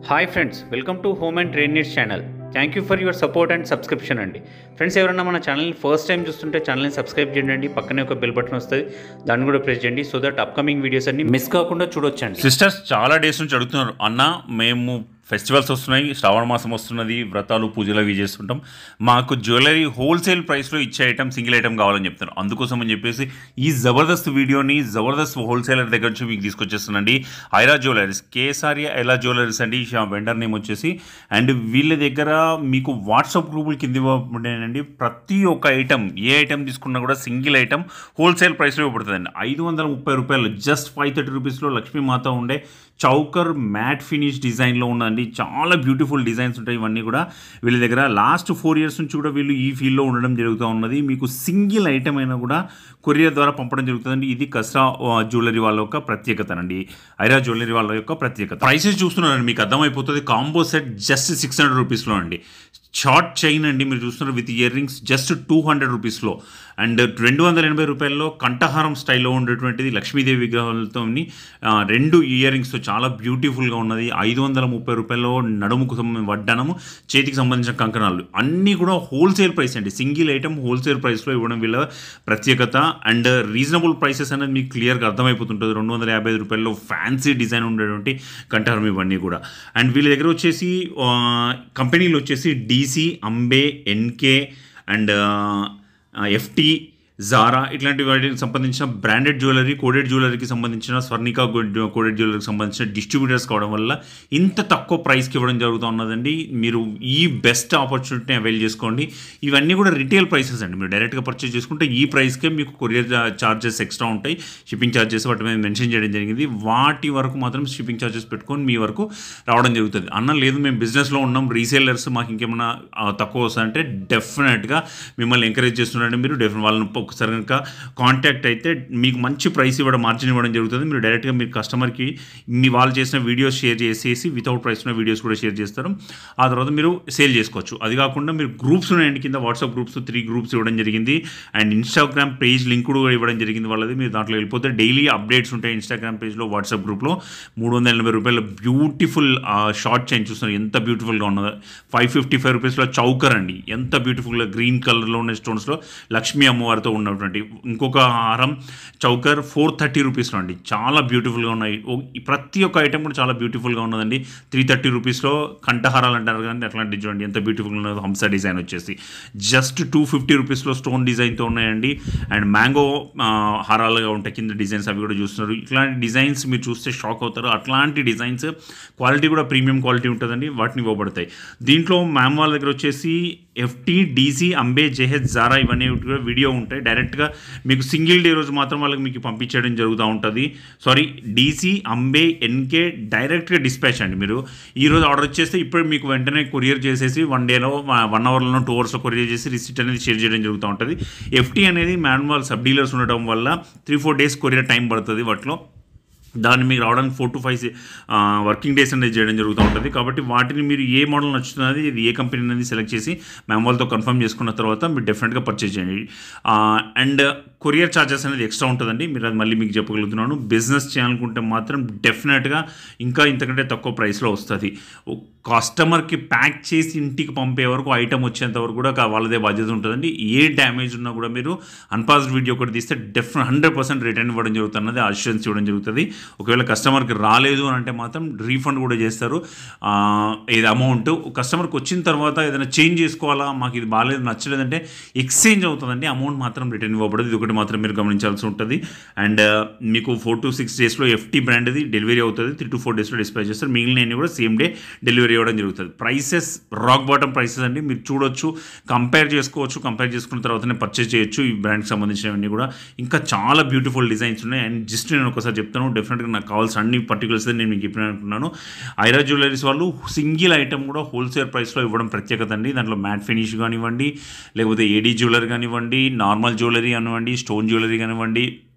hi friends welcome to home and trade needs channel thank you for your support and subscription అండి friends ఎవరైనా మన ఛానల్ని first time చూస్తుంటే ఛానల్ని subscribe చేయండి పక్కనే ఒక బెల్ బటన్ వస్తుంది దాన్ని కూడా ప్రెస్ చేయండి సో దట్ అప్కమింగ్ వీడియోస్ అన్ని మిస్ కాకుండా చూడొచ్చండి సిస్టర్స్ చాలా డేస్ నుంచి అడుగుతున్నారు అన్న మేము ఫెస్టివల్స్ వస్తున్నాయి శ్రావణ మాసం వస్తున్నది వ్రతాలు పూజలు అవి చేస్తుంటాం మాకు జ్యువెలరీ హోల్సేల్ ప్రైస్లో ఇచ్చే ఐటమ్ సింగిల్ ఐటమ్ కావాలని చెప్తున్నారు అందుకోసం అని చెప్పేసి ఈ జబర్దస్త్ వీడియోని జబర్దస్త్ హోల్సేలర్ దగ్గర నుంచి మీకు తీసుకొచ్చేస్తున్నాండి ఐరా జ్యువెలరీస్ కేసారి ఐలా జ్యువెలరీస్ అండి ఈ వెండర్ నేమ్ వచ్చేసి అండ్ వీళ్ళ దగ్గర మీకు వాట్సాప్ గ్రూపుల కింద ఇవ్వబడేనండి ప్రతి ఒక్క ఐటమ్ ఏ ఐటమ్ తీసుకున్నా కూడా సింగిల్ ఐటమ్ హోల్సేల్ ప్రైస్లో ఇవ్వబడుతుందండి ఐదు వందల ముప్పై రూపాయలు జస్ట్ ఫైవ్ థర్టీ రూపీస్లో లక్ష్మీమాత ఉండే చౌకర్ మ్యాట్ ఫినిష్ డిజైన్లో ఉందండి చాలా బ్యూటిఫుల్ డిజైన్స్ ఉంటాయి ఇవన్నీ కూడా వీళ్ళ దగ్గర లాస్ట్ ఫోర్ ఇయర్స్ నుంచి కూడా వీళ్ళు ఈ ఫీల్డ్లో ఉండడం జరుగుతూ ఉన్నది మీకు సింగిల్ ఐటమ్ అయినా కూడా కొరియర్ ద్వారా పంపడం జరుగుతుందండి ఇది కస్రా ఆ, జ్యువెలరీ వాళ్ళ యొక్క ప్రత్యేకత అండి ఐరా జ్యువెలరీ వాళ్ళ యొక్క ప్రత్యేకత ప్రైసెస్ చూస్తున్నారండి మీకు అర్థమైపోతుంది combo set just six hundred రూపీస్లో అండి షార్ట్ చైన్ అండి మీరు చూస్తున్నారు with earrings just two hundred రూపీస్లో అండ్ రెండు వందల ఎనభై రూపాయల్లో కంఠహారం స్టైల్లో ఉండేటువంటిది లక్ష్మీదేవి విగ్రహాలతో రెండు ఇయర్ రింగ్స్తో చాలా బ్యూటిఫుల్గా ఉన్నది ఐదు వందల ముప్పై రూపాయల్లో నడుముకు సంబంధించిన వడ్డానము చేతికి సంబంధించిన కంకణాలు అన్నీ కూడా హోల్సేల్ ప్రైస్ అండి సింగిల్ ఐటమ్ హోల్సేల్ ప్రైస్లో ఇవ్వడం వీళ్ళ ప్రత్యేకత అండ్ రీజనబుల్ ప్రైసెస్ అనేది మీకు క్లియర్గా అర్థమైపోతుంటుంది రెండు వందల యాభై ఐదు రూపాయల్లో ఫ్యాన్సీ డిజైన్ ఉండేటువంటి కంఠహారం ఇవన్నీ కూడా అండ్ వీళ్ళ దగ్గర వచ్చేసి ఆ, కంపెనీలు వచ్చేసి DC Ambe NK and FT Zara ఇట్లాంటి వాటికి సంబంధించిన బ్రాండెడ్ జ్యువెలరీ కోడెడ్ జ్యువెలరీకి సంబంధించిన స్వర్ణిక కోడెడ్ జ్యువెలరీకి సంబంధించిన డిస్ట్రిబ్యూటర్స్ కావడం వల్ల ఇంత తక్కువ ప్రైస్కి ఇవ్వడం జరుగుతూ ఉన్నదండి మీరు ఈ బెస్ట్ ఆపర్చునిటీని అవైల్ చేసుకోండి ఇవన్నీ కూడా రిటైల్ ప్రైసెస్ అండి మీరు డైరెక్ట్గా పర్చేస్ చేసుకుంటే ఈ ప్రైస్కే మీకు కొరియర్ ఛార్జెస్ ఎక్స్ట్రా ఉంటాయి షిప్పింగ్ ఛార్జెస్ వాటి మీద మెన్షన్ చేయడం జరిగింది వాటి వరకు మాత్రం షిప్పింగ్ ఛార్జెస్ పెట్టుకొని మీ వరకు రావడం జరుగుతుంది అన్న లేదు మేము బిజినెస్లో ఉన్నాం రీసేలర్స్ మాకు ఇంకేమైనా ఆ, తక్కువ వస్తుందంటే డెఫినెట్గా మిమ్మల్ని ఎంకరేజ్ చేస్తున్నారంటే మీరు డెఫినెట్ వాళ్ళని ఒకసారి కనుక కాంటాక్ట్ అయితే మీకు మంచి ప్రైస్ ఇవ్వడం మార్జిన్ ఇవ్వడం జరుగుతుంది మీరు డైరెక్ట్గా మీరు కస్టమర్కి మీ వాళ్ళు చేసిన వీడియోస్ షేర్ చేసేసి వితౌట్ ప్రైస్ ఉన్న వీడియోస్ కూడా షేర్ చేస్తారు ఆ తర్వాత మీరు సేల్ చేసుకోవచ్చు అది కాకుండా మీరు గ్రూప్స్ ఉన్నాయండి కింద వాట్సాప్ గ్రూప్స్ త్రీ గ్రూప్స్ ఇవ్వడం జరిగింది అండ్ ఇన్స్టాగ్రామ్ పేజ్ లింక్ కూడా ఇవ్వడం జరిగింది వాళ్ళది మీరు దాంట్లో వెళ్ళిపోతే డైలీ అప్డేట్స్ ఉంటాయి ఇన్స్టాగ్రామ్ పేజ్లో వాట్సాప్ గ్రూప్లో మూడు వందల ఎనభై రూపాయల బ్యూటిఫుల్ షార్ట్ చైన్ చూస్తున్నారు ఎంత బ్యూటిఫుల్గా ఉన్నదో ఫైవ్ ఫిఫ్టీ ఫైవ్ రూపీస్లో చౌకర్ అండి ఎంత బ్యూటిఫుల్గా గ్రీన్ కలర్లో ఉన్న స్టోన్స్లో లక్ష్మీ అమ్మవారితో ఉన్నటువంటి ఇంకొక హారం చౌకర్ ఫోర్ థర్టీ రూపీస్లో అండి చాలా బ్యూటిఫుల్గా ఉన్నాయి ఓ- ఈ ప్రతి ఒక్క ఐటెం కూడా చాలా బ్యూటిఫుల్గా ఉన్నదండి త్రీ థర్టీ రూపీస్లో కంఠహారాలు అంటారు కానీ అట్లాంటి చూడండి ఎంత బ్యూటిఫుల్గా ఉన్నదో హంస డిజైన్ వచ్చేసి జస్ట్ టూ ఫిఫ్టీ రూపీస్లో స్టోన్ డిజైన్తో ఉన్నాయండి అండ్ మ్యాంగో హారాలుగా ఉంటాయి కింద డిజైన్స్ అవి కూడా చూస్తున్నారు ఇట్లాంటి డిజైన్స్ మీరు చూస్తే షాక్ అవుతారు అట్లాంటి డిజైన్స్ క్వాలిటీ కూడా ప్రీమియం క్వాలిటీ ఉంటుందండి వాటిని ఇవ్వబడతాయి దీంట్లో మ్యామ్ వాళ్ళ దగ్గర వచ్చేసి FT DC Ambe Jahez Zara ఇవన్నీ కూడా వీడియో ఉంటాయి డైరెక్ట్గా మీకు సింగిల్ డే రోజు మాత్రం వాళ్ళకి మీకు పంపించడం జరుగుతూ ఉంటుంది సారీ డీసీ అంబే ఎన్కే డైరెక్ట్గా డిస్పాచ్ అండి మీరు ఈరోజు ఆర్డర్ ఇచ్చేస్తే ఇప్పుడు మీకు వెంటనే కొరియర్ చేసేసి వన్ డేలో వన్ అవర్లో టూ అవర్స్లో కొరియర్ చేసి రిసిప్ట్ అనేది షేర్ చేయడం జరుగుతూ ఉంటుంది ఎఫ్టీ అనేది మాన్యువల్ సబ్ డీలర్స్ ఉండడం వల్ల three four days courier time పడుతుంది వాటిలో దాన్ని మీకు రావడానికి four to five working days అనేది చేయడం జరుగుతూ ఉంటుంది కాబట్టి వాటిని మీరు ఏ మోడల్ నచ్చుతున్నది ఇది ఏ కంపెనీ అనేది సెలెక్ట్ చేసి మేము వాళ్ళతో కన్ఫర్మ్ చేసుకున్న తర్వాత మీరు డెఫినెట్గా పర్చేజ్ చేయండి అండ్ కొరియర్ ఛార్జెస్ అనేది ఎక్స్ట్రా ఉంటుందండి మీరు అది మళ్ళీ మీకు చెప్పగలుగుతున్నాను బిజినెస్ చేయాలనుకుంటే మాత్రం డెఫినెట్గా ఇంకా ఇంతకంటే తక్కువ ప్రైస్లో వస్తుంది కస్టమర్కి ప్యాక్ చేసి ఇంటికి పంపే వరకు ఐటమ్ వచ్చేంత వరకు కూడా కా- వాళ్ళదే బాధ్యత ఉంటుందండి ఏ డ్యామేజ్ ఉన్నా కూడా మీరు అన్పాస్డ్ వీడియో ఒకటి తీస్తే డెఫినెట్ హండ్రెడ్ పర్సెంట్ రిటర్న్ ఇవ్వడం జరుగుతున్నది అష్యూరెన్స్ ఇవ్వడం జరుగుతుంది ఒకవేళ కస్టమర్కి రాలేదు అని అంటే మాత్రం రీఫండ్ కూడా చేస్తారు ఆ, ఇది అమౌంట్ కస్టమర్కి వచ్చిన తర్వాత ఏదైనా చేంజ్ చేసుకోవాలా మాకు ఇది బాగాలేదు నచ్చలేదంటే ఎక్స్చేంజ్ అవుతుందండి అమౌంట్ మాత్రం రిటర్న్ ఇవ్వబడదు ఇది ఒకటి మాత్రం మీరు గమనించాల్సి ఉంటుంది అండ్ మీకు ఫోర్ టు సిక్స్ డేస్లో ఎఫ్టీ బ్రాండ్ది డెలివరీ అవుతుంది త్రీ టు ఫోర్ డేస్లో డిస్పాచ్ చేస్తారు మిగిలిన కూడా సేమ్ డే డెలివరీ ఇవ్వడం జరుగుతుంది ప్రైసెస్ రాక్ బాటమ్ ప్రైసెస్ అండి మీరు చూడొచ్చు కంపేర్ చేసుకోవచ్చు కంపేర్ చేసుకున్న తర్వాతనే పర్చేస్ చేయొచ్చు ఈ బ్రాండ్కి సంబంధించినవన్నీ కూడా ఇంకా చాలా బ్యూటిఫుల్ డిజైన్స్ ఉన్నాయి అండ్ జస్ట్ నేను ఒకసారి చెప్తాను డెఫినెట్గా నాకు కావాల్సిన అన్ని పర్టికులర్స్ నేను మీకు చెప్పిన అనుకున్నాను ఐరా జ్యువెలరీస్ వాళ్ళు సింగిల్ ఐటమ్ కూడా హోల్సేల్ ప్రైస్లో ఇవ్వడం ప్రత్యేకత అండి దాంట్లో మ్యాట్ ఫినిష్ కానివ్వండి లేకపోతే ఏడీ జ్యువెలరీ కానివ్వండి నార్మల్ జ్యువెలరీ కానివ్వండి స్టోన్ జ్యువెలరీ కానివ్వండి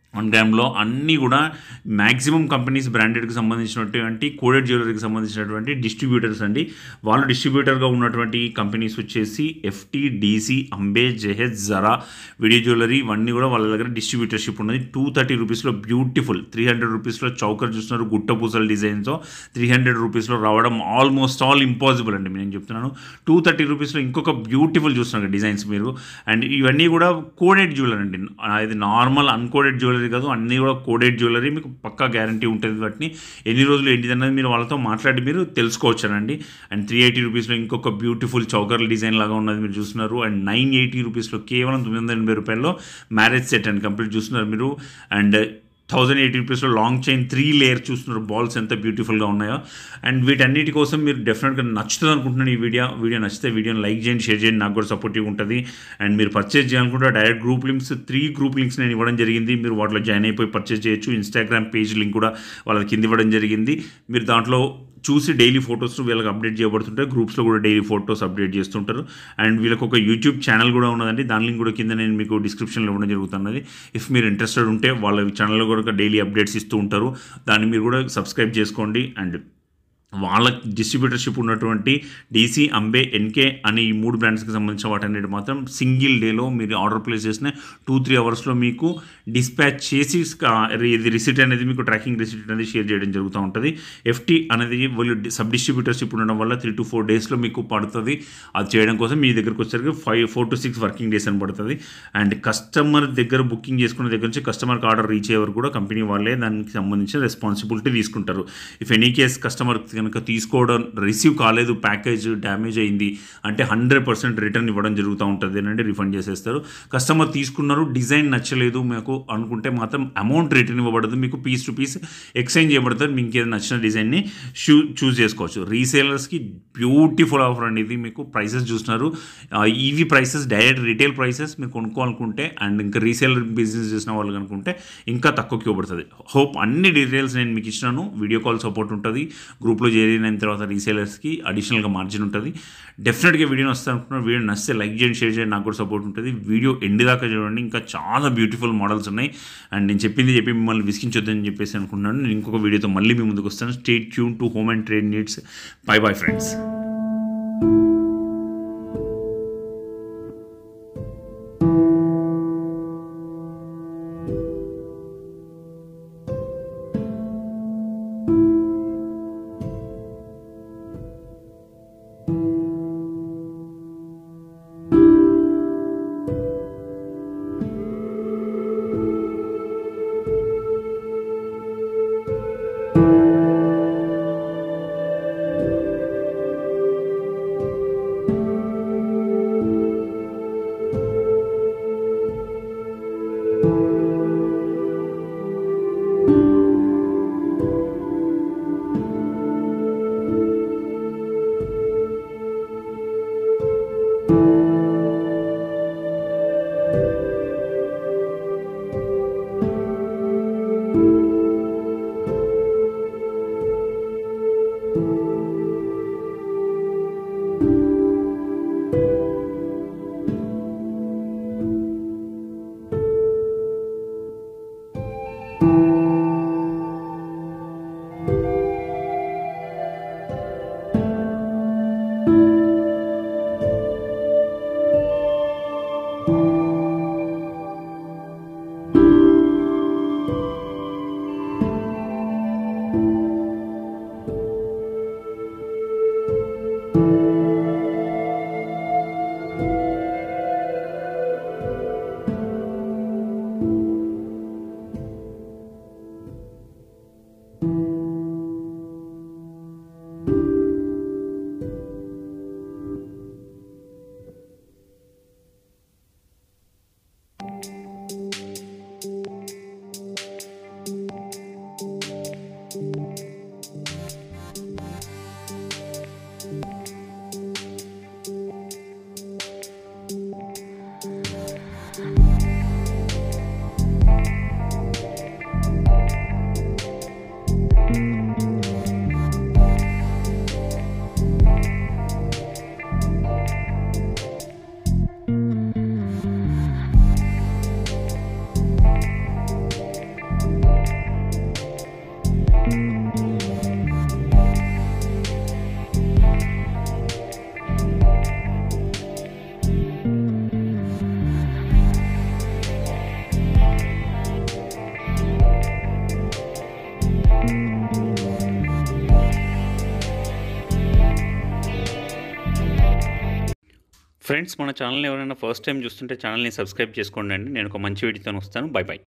వన్ గ్రామ్లో అన్నీ కూడా మ్యాక్సిమం కంపెనీస్ బ్రాండెడ్కి సంబంధించినటువంటి కోడెడ్ జ్యువెలరీకి సంబంధించినటువంటి డిస్ట్రిబ్యూటర్స్ అండి వాళ్ళు డిస్ట్రిబ్యూటర్గా ఉన్నటువంటి కంపెనీస్ వచ్చేసి ఎఫ్టీ డీసీ అంబే జెహెజ్ జరా వీడియో జ్యువెలరీ ఇవన్నీ కూడా వాళ్ళ దగ్గర డిస్ట్రిబ్యూటర్షిప్ ఉన్నది టూ థర్టీ రూపీస్లో బ్యూటిఫుల్ త్రీ హండ్రెడ్ రూపీస్లో చౌకర్ చూస్తున్నారు గుట్ట పూసల డిజైన్తో త్రీ హండ్రెడ్ రూపీస్లో రావడం ఆల్మోస్ట్ ఆల్ ఇంపాసిబుల్ అండి నేను చెప్తున్నాను టూ థర్టీ రూపీస్లో ఇంకొక బ్యూటిఫుల్ చూస్తున్నారు డిజైన్స్ మీరు అండ్ ఇవన్నీ కూడా కోడెడ్ జ్యువెలరీ అండి ఇది నార్మల్ అన్కోడెడ్ జ్యువెలరీ కాదు అన్నీ కూడా కోడెడ్ జ్యువెలరీ మీకు పక్కా గ్యారంటీ ఉంటుంది వాటిని ఎన్ని రోజులు ఏంటిదన్నది మీరు వాళ్ళతో మాట్లాడి మీరు తెలుసుకోవచ్చానండి అండ్ త్రీ ఎయిటీ రూపీస్లో ఇంకొక బ్యూటిఫుల్ చౌకర్ల డిజైన్ లాగా ఉన్నది మీరు చూస్తున్నారు అండ్ నైన్ ఎయిటీ రూపీస్లో కేవలం తొమ్మిది వందల ఎనభై రూపాయల్లో మ్యారేజ్ సెట్ అండ్ కంప్లీట్ చూస్తున్నారు మీరు అండ్ థౌజండ్ ఎయిటీ రూపీస్లో లాంగ్ చైన్ త్రీ లేయర్ చూస్తున్నారు బాల్స్ ఎంత బ్యూటిఫుల్గా ఉన్నాయో అండ్ వీటన్నిటి కోసం మీరు డెఫినెట్గా నచ్చుతుంది అనుకుంటున్నాను ఈ వీడియో వీడియో నచ్చితే వీడియోని లైక్ చేయండి షేర్ చేయండి నాకు కూడా సపోర్టివ్ ఉంటుంది అండ్ మీరు పర్చేజ్ చేయాలనుకుంటే direct group links three group links నేను ఇవ్వడం జరిగింది మీరు వాటిలో జాయిన్ అయిపోయి పర్చేజ్ చేయొచ్చు ఇన్స్టాగ్రామ్ పేజ్ లింక్ కూడా వాళ్ళకి కింద ఇవ్వడం జరిగింది మీరు దాంట్లో చూసి డైలీ ఫొటోస్ వీళ్ళకి అప్డేట్ చేయబడుతుంటాయి గ్రూప్స్లో కూడా డైలీ ఫొటోస్ అప్డేట్ చేస్తుంటారు అండ్ వీళ్ళకి ఒక యూట్యూబ్ ఛానల్ కూడా ఉన్నదండి దాని లింక్ కూడా కింద నేను మీకు డిస్క్రిప్షన్లో ఇవ్వడం జరుగుతున్నది ఇఫ్ మీరు ఇంట్రెస్టెడ్ ఉంటే వాళ్ళ ఛానల్లో కూడా డైలీ అప్డేట్స్ ఇస్తూ ఉంటారు దాన్ని మీరు కూడా సబ్స్క్రైబ్ చేసుకోండి అండ్ వాళ్ళ డిస్ట్రిబ్యూటర్షిప్ ఉన్నటువంటి డీసీ అంబే ఎన్కే అనే ఈ మూడు బ్రాండ్స్కి సంబంధించిన వాటన్నిటి మాత్రం సింగిల్ డేలో మీరు ఆర్డర్ ప్లేస్ చేసిన టూ త్రీ అవర్స్లో మీకు డిస్పాచ్ చేసి ఆ, ఇది రిసిట్ అనేది మీకు ట్రాకింగ్ రిసిట్ అనేది షేర్ చేయడం జరుగుతూ ఉంటుంది ఎఫ్టీ అనేది వాళ్ళు సబ్ డిస్ట్రిబ్యూటర్షిప్ ఉండడం వల్ల త్రీ టు ఫోర్ డేస్లో మీకు పడుతుంది అది చేయడం కోసం మీ దగ్గరకు వచ్చేసరికి five four to six working days అని పడుతుంది అండ్ కస్టమర్ దగ్గర బుకింగ్ చేసుకున్న దగ్గర నుంచి కస్టమర్కి ఆర్డర్ రీచ్ అయ్యే వరకు కూడా కంపెనీ వాళ్ళే దానికి సంబంధించిన రెస్పాన్సిబిలిటీ తీసుకుంటారు ఇఫ్ ఎనీ కేస్ కస్టమర్ కనుక తీసుకోవడం రిసీవ్ కాలేదు ప్యాకేజ్ డ్యామేజ్ అయింది అంటే హండ్రెడ్ పర్సెంట్ రిటర్న్ ఇవ్వడం జరుగుతూ ఉంటుంది అంటే రిఫండ్ చేసేస్తారు కస్టమర్ తీసుకున్నారు డిజైన్ నచ్చలేదు మీకు అనుకుంటే మాత్రం అమౌంట్ రిటర్న్ ఇవ్వబడదు మీకు పీస్ టు పీస్ ఎక్స్చేంజ్ చేయబడుతుంది మీకు ఏదైనా నచ్చిన డిజైన్ని షూ చూస్ చేసుకోవచ్చు రీసేలర్స్కి బ్యూటిఫుల్ ఆఫర్ అండి ఇది మీకు ప్రైసెస్ చూస్తున్నారు ఈవీ ప్రైసెస్ డైరెక్ట్ రీటైల్ ప్రైసెస్ మీరు కొనుక్కోవాలనుకుంటే అండ్ ఇంకా రీసేలర్ బిజినెస్ చేసిన వాళ్ళు అనుకుంటే ఇంకా తక్కువకి ఇవ్వబడుతుంది హోప్ అన్ని డీటెయిల్స్ నేను మీకు ఇచ్చినాను వీడియో కాల్ సపోర్ట్ ఉంటుంది గ్రూప్లో చేరిన తర్వాత రీసేలర్స్కి అడిషనల్గా మార్జిన్ ఉంటుంది డెఫినెట్గా వీడియో వస్తాను అనుకుంటున్నాను వీడియో నచ్చితే లైక్ చేయండి షేర్ చేయండి నాకు కూడా సపోర్ట్ ఉంటుంది వీడియో ఎండ్ దాకా చూడండి ఇంకా చాలా బ్యూటిఫుల్ మోడల్స్ ఉన్నాయి అండ్ నేను చెప్పింది చెప్పి మిమ్మల్ని విసిగించొద్దని చెప్పేసి అనుకుంటున్నాను నేను ఇంకొక వీడియోతో మళ్ళీ మీ ముందుకు వస్తాను stay tuned to home and trade needs bye bye friends friends మన ఛానల్ ఎవరైనా ఫస్ట్ టైం చూస్తుంటే ఛానల్ని సబ్స్క్రైబ్ చేసుకోండి అండి నేను ఒక మంచి వీడియోతో వస్తాను బై బై